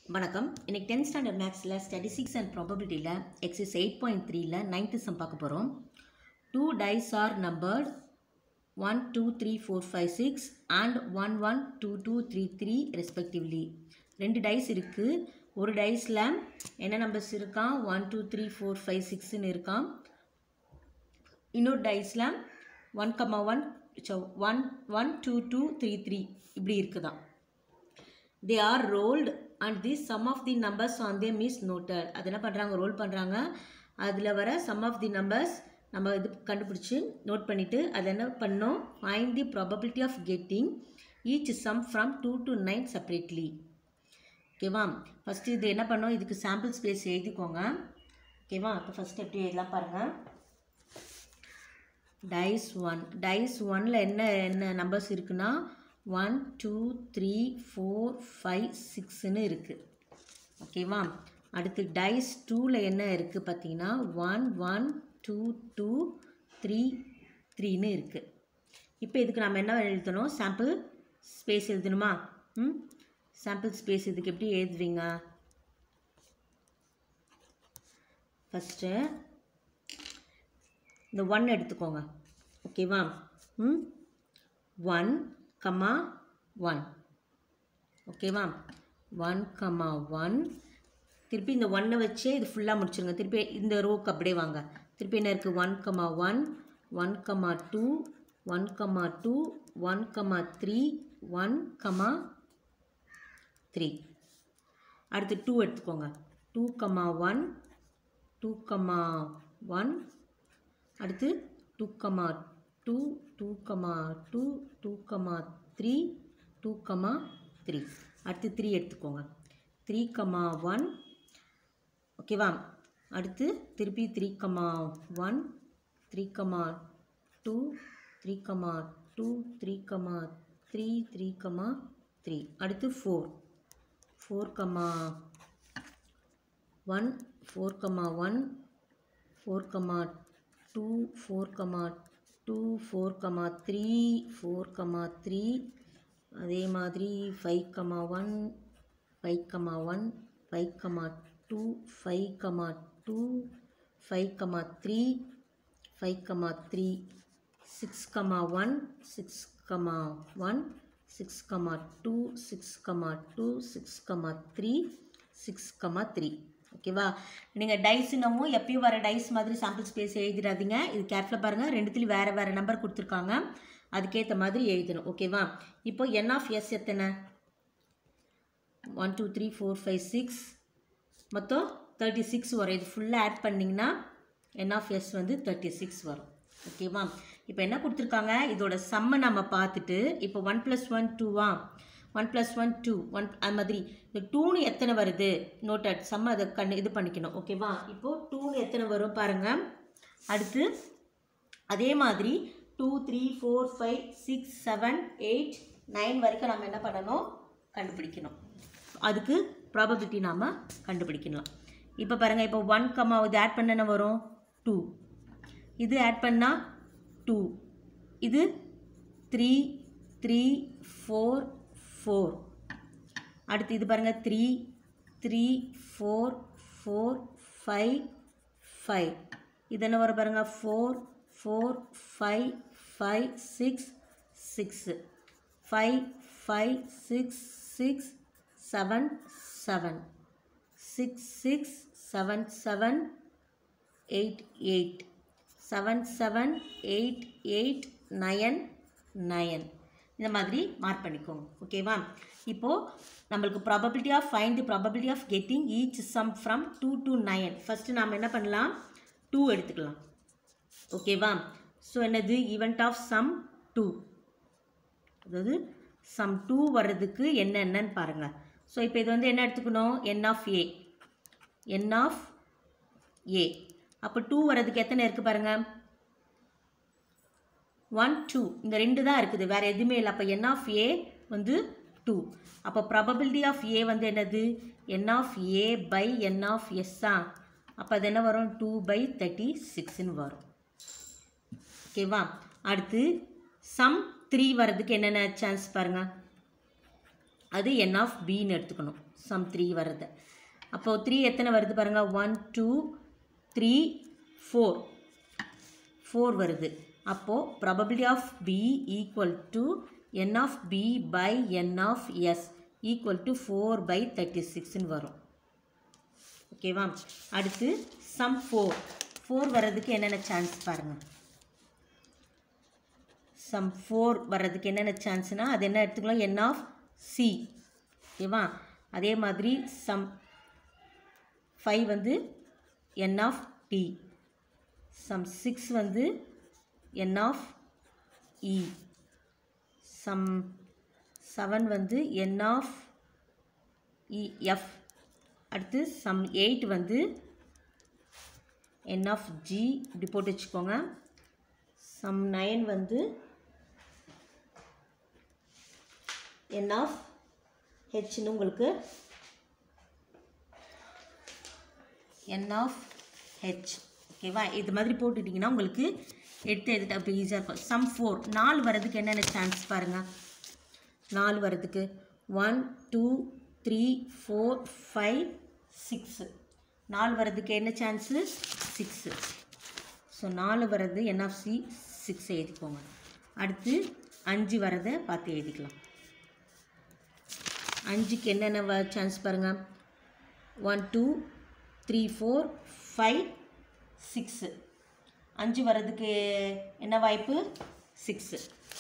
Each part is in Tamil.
வணக்கம் இன்னைக்கு டென்த் ஸ்டாண்டர்ட் மேக்ஸில் ஸ்டாட்டிஸ்டிக்ஸ் அண்ட் ப்ராபபிலிட்டியில் எக்ஸஸ் எயிட் பாயிண்ட் த்ரீல நைன்த்து சம் பார்க்க போகிறோம் two dice are numbered one two three four five six and one one two two three three respectively ரெண்டு டைஸ் இருக்குது ஒரு டைஸில் என்ன நம்பர்ஸ் இருக்கான் one two three four five சிக்ஸ்னு இருக்கான் இன்னொரு டைஸில் one comma one one one two two three three இப்படி இருக்குதான் they are rolled and the sum of the numbers on them is noted அது என்ன பண்ணுறாங்க ரோல் பண்ணுறாங்க அதில் வர சம் ஆஃப் தி நம்பர்ஸ் நம்ம இது கண்டுபிடிச்சி நோட் பண்ணிவிட்டு அது என்ன பண்ணோம் find the probability of getting each sum from two to nine separately ஓகேவா ஃபஸ்ட்டு இது என்ன பண்ணோம் இதுக்கு சாம்பிள் ஸ்பேஸ் எழுதிக்கோங்க ஓகேவா இப்போ ஃபஸ்ட்டு எப்படி எழுதலாம் பாருங்கள் டைஸ் ஒன் டைஸ் ஒனில் என்ன என்ன நம்பர்ஸ் இருக்குன்னா one two three four five சிக்ஸ்னு இருக்குது ஓகேவா அடுத்து டைஸ் டூவில் என்ன இருக்குது பார்த்தீங்கன்னா one one two two three த்ரீன்னு இருக்குது இப்போ இதுக்கு நம்ம என்ன எழுதணும் சாம்பிள் ஸ்பேஸ் எழுதணுமா ம் சாம்பிள் ஸ்பேஸ் இதுக்கு எப்படி எழுதுவீங்க ஃபஸ்ட்டு இந்த ஒன் எடுத்துக்கோங்க ஓகேவா ம் ஒன் கமா ஒன் ஓகேவா ஒன் கமா ஒன் திருப்பி இந்த ஒன்னை வச்சே இது ஃபுல்லாக முடிச்சுருங்க திருப்பி இந்த ரோக்கு அப்படியே வாங்க திருப்பி என்ன இருக்குது one comma one one comma two one comma two one comma three one comma three அடுத்து டூ எடுத்துக்கோங்க two comma one two comma one அடுத்து two comma two two comma two two comma three two comma three அடுத்து த்ரீ எடுத்துக்கோங்க த்ரீ கமா ஒன் ஓகேவா அடுத்து திருப்பி three comma one three comma two three comma two three comma three three comma three அடுத்து four four comma one four comma one four comma two four comma two four comma three four comma three அதே மாதிரி five comma one five comma one five comma two five comma two five comma three five comma three six comma one six comma one six comma two six comma two six comma three six comma three ஓகேவா நீங்கள் டைஸ்னவும் எப்பயும் வர டைஸ் மாதிரி சாம்பிள் ஸ்பேஸ் எழுதிடாதீங்க இது கேர்ஃபுல்லாக பாருங்கள் ரெண்டுத்துலேயும் வேறு வேறு நம்பர் கொடுத்துருக்காங்க அதுக்கேற்ற மாதிரி எழுதணும் ஓகேவா இப்போ என் ஆஃப் எஸ் எத்தனை one two three four five six மொத்தம் தேர்ட்டி சிக்ஸ் வரும் இது ஃபுல்லாக ஆட் பண்ணிங்கன்னா என் ஆஃப் எஸ் வந்து தேர்ட்டி சிக்ஸ் வரும் ஓகேவா இப்போ என்ன கொடுத்துருக்காங்க இதோட செம்மை நம்ம பார்த்துட்டு இப்போ ஒன் ப்ளஸ் ஒன் டூவா one plus one two one அது மாதிரி இந்த டூனு எத்தனை வருது நோட்டட் சம்ம அதை கண் இது பண்ணிக்கணும் ஓகேவா இப்போது டூனு எத்தனை வரும் பாருங்கள் அடுத்து அதே மாதிரி two three four five six seven eight nine வரைக்கும் நம்ம என்ன பண்ணணும் கண்டுபிடிக்கணும் அதுக்கு ப்ராபபிலிட்டி நாம் கண்டுபிடிக்கலாம் இப்போ பாருங்கள் இப்போ ஒன் கம்மா இது ஆட் பண்ண என்ன வரும் டூ இது ஆட் பண்ணால் டூ இது த்ரீ த்ரீ ஃபோர் ஃபோர் அடுத்து இது பாருங்கள் three three four four five five இது என்ன வரும் பாருங்கள் four four five five six six five five six six seven seven six six seven seven eight eight seven seven eight eight nine nine இந்த மாதிரி மார்க் பண்ணிக்கோங்க ஓகேவா இப்போது நம்மளுக்கு probability of find the probability of getting each sum from two to nine first நாம் என்ன பண்ணலாம் டூ எடுத்துக்கலாம் ஓகேவா ஸோ என்னது ஈவெண்ட் ஆஃப் சம் டூ அதாவது சம் டூ வர்றதுக்கு என்னென்னன்னு பாருங்கள் ஸோ இப்போ இது வந்து என்ன எடுத்துக்கணும் என் ஆஃப் ஏ என் ஆஃப் ஏ அப்போ டூ வர்றதுக்கு எத்தனை இருக்குது பாருங்கள் ஒன் டூ இந்த ரெண்டு தான் இருக்குது வேறு எதுவுமே இல்லை அப்போ என் ஆஃப் ஏ வந்து டூ அப்போ ப்ராபபிலிட்டி ஆஃப் ஏ வந்து என்னது n of A by n of எஸ்ஸா அப்போ அது என்ன வரும் டூ பை தேர்ட்டி சிக்ஸ்னு வரும் ஓகேவா அடுத்து சம் த்ரீ வர்றதுக்கு என்னென்ன சான்ஸ் பாருங்கள் அது என் ஆஃப் பின்னு எடுத்துக்கணும் சம் த்ரீ வருது அப்போது த்ரீ எத்தனை வருது பாருங்கள் one two three four four வருது அப்போது probability of B equal to n of B by n of S equal to four by thirty சிக்ஸ்னு வரும் ஓகேவா அடுத்து சம் ஃபோர் ஃபோர் வர்றதுக்கு என்னென்ன சான்ஸ் பாருங்கள் சம் ஃபோர் வர்றதுக்கு என்னென்ன சான்ஸ்னால் அது என்ன எடுத்துக்கலாம் என் ஆஃப் சி ஓகேவா அதே மாதிரி சம் ஃபைவ் வந்து n of D sum six வந்து n of E sum seven வந்து என் ஆஃப் இ எஃப் அடுத்து சம் எயிட் வந்து என் ஆஃப் ஜி இப்படி போட்டு வச்சுக்கோங்க சம் நைன் வந்து என் ஆஃப் ஹெச்னு உங்களுக்கு என் ஆஃப் ஹெச் ஓகேவா இது மாதிரி போட்டுட்டிங்கன்னா உங்களுக்கு எடுத்து எடுத்து அப்படி ஈஸியாக இருக்கும் சம் ஃபோர் நாலு வரதுக்கு என்னென்ன சான்ஸ் பாருங்கள் நாலு வரதுக்கு one two three four five six நாலு வரதுக்கு என்ன சான்ஸு சிக்ஸு ஸோ நாலு வர்றது என்எஃப்சி சிக்ஸ் எழுதிக்கோங்க அடுத்து அஞ்சு வரதை பார்த்து எழுதிக்கலாம் அஞ்சுக்கு என்னென்ன சான்ஸ் பாருங்கள் one two three four five six அஞ்சு வர்றதுக்கு என்ன வாய்ப்பு சிக்ஸு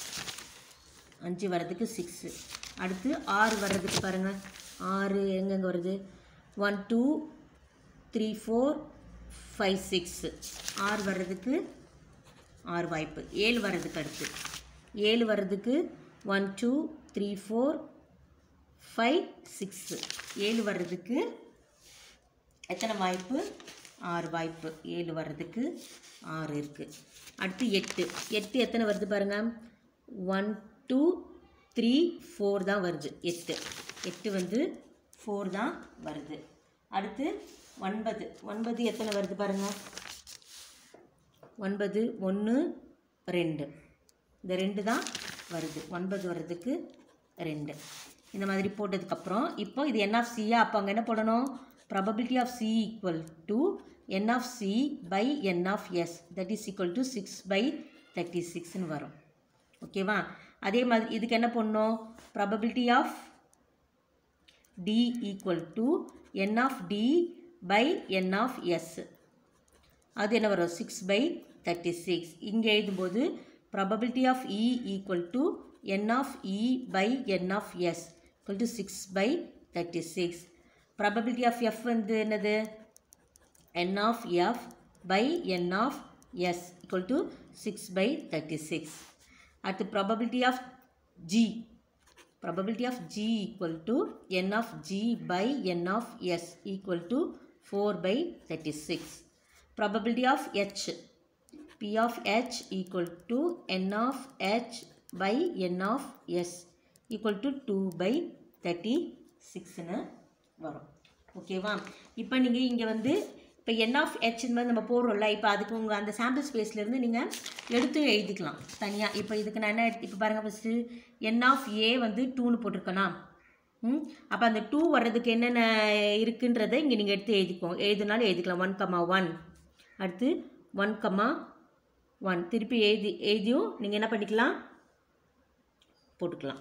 அஞ்சு வர்றதுக்கு சிக்ஸு அடுத்து ஆறு வர்றதுக்கு பாருங்கள் ஆறு எங்கெங்கே வருது one two three four five six ஆறு வர்றதுக்கு ஆறு வாய்ப்பு ஏழு வர்றதுக்கு அடுத்து ஏழு வர்றதுக்கு one two three four five six ஏழு வர்றதுக்கு எத்தனை வாய்ப்பு ஆறு வாய்ப்பு ஏழு வர்றதுக்கு ஆறு இருக்குது அடுத்து எட்டு எட்டு எத்தனை வருது பாருங்கள் ஒன் டூ த்ரீ ஃபோர் தான் வருது எட்டு எட்டு வந்து ஃபோர் தான் வருது அடுத்து ஒன்பது ஒன்பது எத்தனை வருது பாருங்கள் ஒன்பது ஒன்று ரெண்டு இந்த ரெண்டு தான் வருது ஒன்பது வர்றதுக்கு ரெண்டு இந்த மாதிரி போட்டதுக்கப்புறம் இப்போ இது என் ஆஃப் சியா அப்போ அங்கே என்ன போடணும் probability of C equal to n of C by n of S that is equal to six by thirty சிக்ஸ்னு வரும் ஓகேவா அதே மாதிரி இதுக்கு என்ன பண்ணணும் probability of D equal to n of D by n of S அது என்ன வரும் சிக்ஸ் பை தேர்ட்டி சிக்ஸ் இங்கே எழுதும்போது probability of E equal to n of E by n of S equal to six by thirty six probability of F வந்து என்னது n of F by n of S equal to six by thirty six அடுத்து probability of G probability of g equal to n of g by n of s equal to 4 by 36 probability of h p of h equal to n of h by n of s equal to 2 by 36 னு வரும் ஓகேவா இப்போ நீங்கள் இங்கே வந்து இப்போ என் ஆஃப் ஹெச் இந்த மாதிரி நம்ம போடுறோம்ல இப்போ அதுக்கு உங்கள் அந்த சாம்பிள் ஸ்பேஸ்லேருந்து நீங்கள் எடுத்து எழுதிக்கலாம் தனியாக இப்போ இதுக்கு நான் என்ன இப்போ பாருங்கள் ஃபஸ்ட்டு என் ஆஃப் ஏ வந்து டூன்னு போட்டிருக்கேனா ம் அப்போ அந்த டூ வர்றதுக்கு என்னென்ன இருக்குன்றதை இங்கே நீங்கள் எடுத்து எழுதிக்கோங்க எழுதுனாலும் எழுதிக்கலாம் ஒன் கமா ஒன் அடுத்து ஒன் கமா ஒன் திருப்பி எழுதி எழுதியும் நீங்கள் என்ன பண்ணிக்கலாம் போட்டுக்கலாம்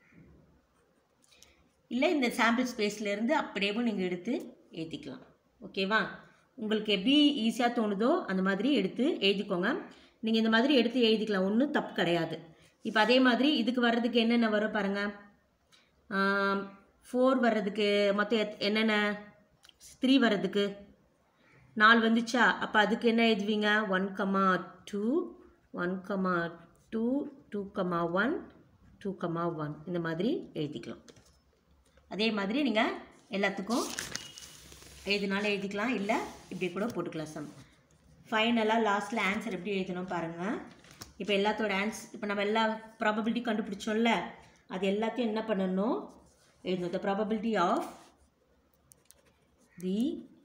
இல்லை இந்த சாம்பிள் ஸ்பேஸ்லேருந்து அப்படியேவும் நீங்கள் எடுத்து எழுதிக்கலாம் ஓகேவா உங்களுக்கு எப்படி ஈஸியாக தோணுதோ அந்த மாதிரி எடுத்து எழுதிக்கோங்க நீங்கள் இந்த மாதிரி எடுத்து எழுதிக்கலாம் ஒன்றும் தப்பு கிடையாது இப்போ அதே மாதிரி இதுக்கு வர்றதுக்கு என்னென்ன வரும் பாருங்கள் ஃபோர் வர்றதுக்கு மொத்தம் எத் என்னென்ன த்ரீ வர்றதுக்கு நாலு வந்துச்சா அப்போ அதுக்கு என்ன எழுதுவீங்க one comma two one comma two two comma one two comma one இந்த மாதிரி எழுதிக்கலாம் அதே மாதிரி நீங்கள் எல்லாத்துக்கும் எழுதினாலும் எழுதிக்கலாம் இல்லை இப்படி கூட போட்டுக்கலாம் சம் ஃபைனலாக லாஸ்ட்டில் ஆன்சர் எப்படி எழுதணும் பாருங்கள் இப்போ எல்லாத்தோட ஆன்ஸ் இப்போ நம்ம எல்லா ப்ராபபிலிட்டி கண்டுபிடிச்சோம்ல அது எல்லாத்தையும் என்ன பண்ணணும் எழுதணும் the probability of the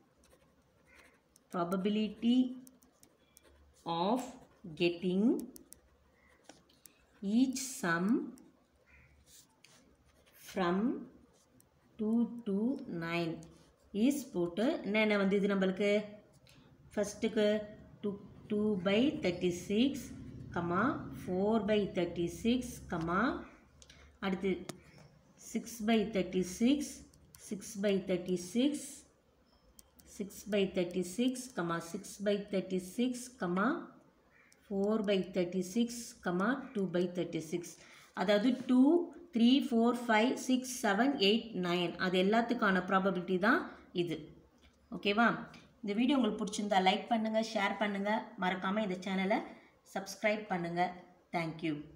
probability of getting each sum from two to nine is போட்டு என்னென்ன வந்து இது நம்மளுக்கு ஃபஸ்ட்டுக்கு two two by thirty six comma four by thirty six comma அடுத்து six by thirty six six by thirty six six by thirty six comma six by thirty six comma four by thirty six comma two by thirty six அதாவது two three four five six seven eight nine அது எல்லாத்துக்கான ப்ராபபிலிட்டி தான் இது ஓகேவா இந்த வீடியோ உங்களுக்கு பிடிச்சிருந்தா லைக் பண்ணுங்கள் ஷேர் பண்ணுங்கள் மறக்காமல் இந்த சேனலை சப்ஸ்கிரைப் பண்ணுங்கள் தேங்க்யூ